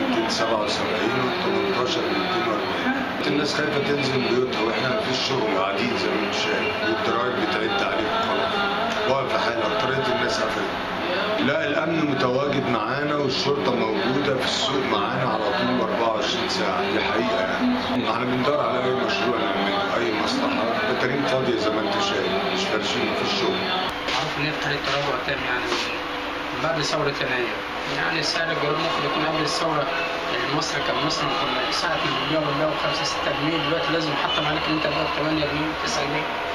277 و 18 240 الناس خايفه تنزل بيوتها واحنا في الشغل قاعدين زي ما انت شايف والضرايب بتعد عليك خلاص واقف في حالها اكتريه الناس قفلت لا الامن متواجد معانا والشرطه موجوده في السوق معانا على طول 24 ساعه دي حقيقه يعني احنا بندور على اي مشروع نعمله اي مصلحه البتارين فاضيه زي ما انت شايف مش فارشين في الشغل معروف ان هي ابتدت تراجع تاني يعني من بعد ثورة يناير يعني سعر الجرام ممكن يكون قبل الثورة يعني مصر كان مصر كنا ساعة ما بنبيع بنبيع ب 5 6 جنيه دلوقتي لازم يحطم عليك ان انت تبيع ب 8 جنيه 9 جنيه